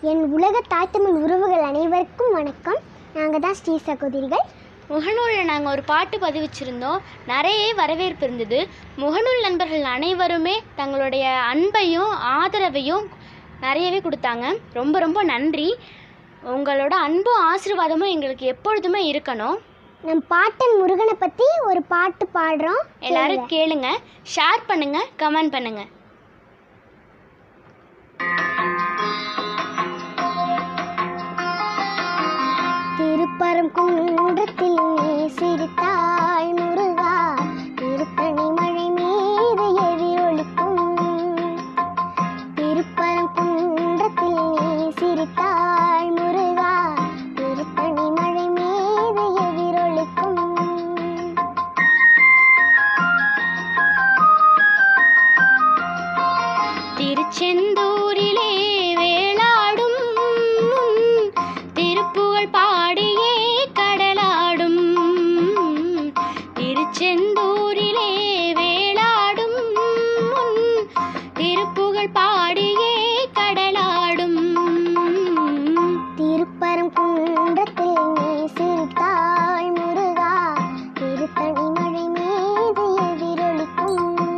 என் உலக தாய்த்தமிழ் உறவுகள் அனைவருக்கும் வணக்கம் நாங்கள் தான் ஸ்ரீ சகோதரிகள் முகநூலில் நாங்கள் ஒரு பாட்டு பதிவிச்சிருந்தோம் நிறைய வரவேற்பு இருந்தது முகநூல் நண்பர்கள் அனைவருமே தங்களுடைய அன்பையும் ஆதரவையும் நிறையவே கொடுத்தாங்க ரொம்ப ரொம்ப நன்றி உங்களோட அன்பும் ஆசீர்வாதமும் எங்களுக்கு எப்பொழுதுமே இருக்கணும் நம் பாட்டன் முருகனை பற்றி ஒரு பாட்டு பாடுறோம் எல்லாரும் கேளுங்க ஷேர் பண்ணுங்க கமெண்ட் பண்ணுங்க திருப்பரங்குன்றத்தில் நீ சிரித்தாய் முருகா திருத்தணி மழை மீது எதிரொலிக்கும் திருப்பரங்குன்றத்தில் நீ சிரித்தாய் முருகா திருத்தணி மழை மீது எதிரொலிக்கும் திருச்செந்தூரிலே வேளாடும் திருப்புகழ் பாடியே கடலாடும் திருச்செந்தூரிலே வேளாடும் திருப்புகழ் பாடியே கடலாடும் திருப்பரங்குன்றத்தில் நீ சிரித்தாய் முருகா திருத்தணி மழை மீது எதிரொலிக்கும்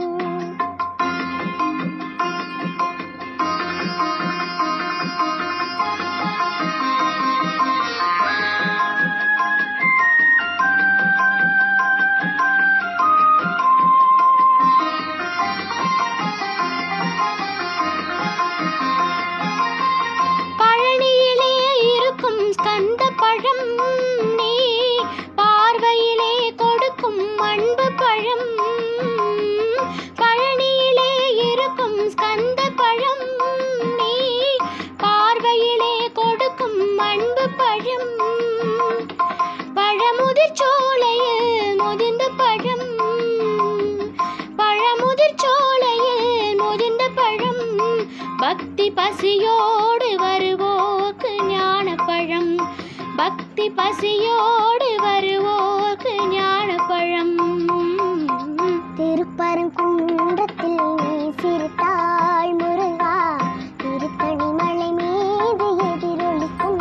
பழனியிலே இருக்கும் ஸ்கந்த பழம் நீ பார்வையிலே கொடுக்கும் அன்பு பழம் பழனியிலே இருக்கும் ஸ்கந்த பழம் நீ பார்வையிலே கொடுக்கும் அன்பு பழம் பழமுதிர் சோலையில் முதிர்ந்த பழம் பழமுதிர் சோலையில் முதிர்ந்த பழம் பக்தி பசியோடு வருவோக்கு ஞான பழம் பக்தி பசியோடு வருவோக்கு ஞான பழம் திருப்பரங்குன்றத்தில் நீ சிரித்தாய் முருகா திருத்தணி மலை மீது எதிரொலிக்கும்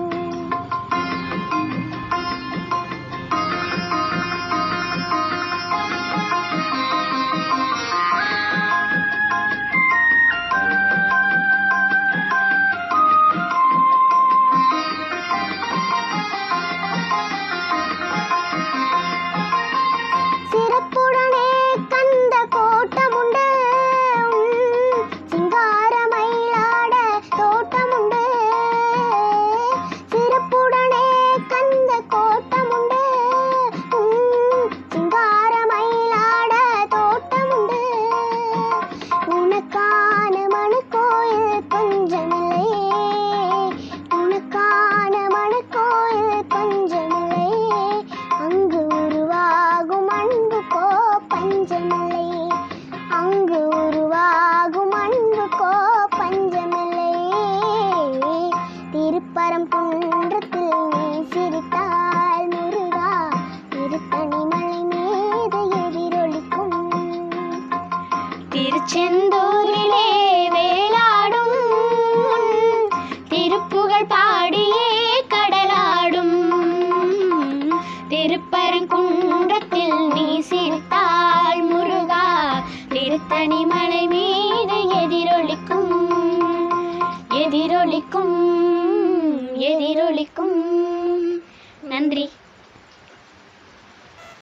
சிறப்புடனே கந்த கோட்டமுண்டு உம், சிங்கார மயிலாட தோட்டமுண்டு சிறப்புடனே கந்த கோட்டமுண்டு உம், சிங்கார மயிலாட தோட்டமுண்டு உனக்கான மனு கோயில் கொஞ்சமில்லையே உனக்கான மனு கோயில் கொஞ்சமில்லையே அங்கு உருவாகும் அன்புக்கோ பஞ்சமில்லை அங்கு உருவாகும் அன்புக்கோ பஞ்சமில்லை திருப்பரங்குன்றத்தில் நீ சிரித்தால் முருகா திருத்தணி மலை மீது எதிரொலிக்கும் திருச்செந்தூரிலே வேளாடும் திருப்புகழ் பாடியே கடலாடும் திருப்பரங்குன்றத்தில் நீ சிரித்தாள் முருகா திருத்தணி மலை மீது எதிரொலிக்கும் எதிரொலிக்கும் எதிரொலிக்கும் நன்றி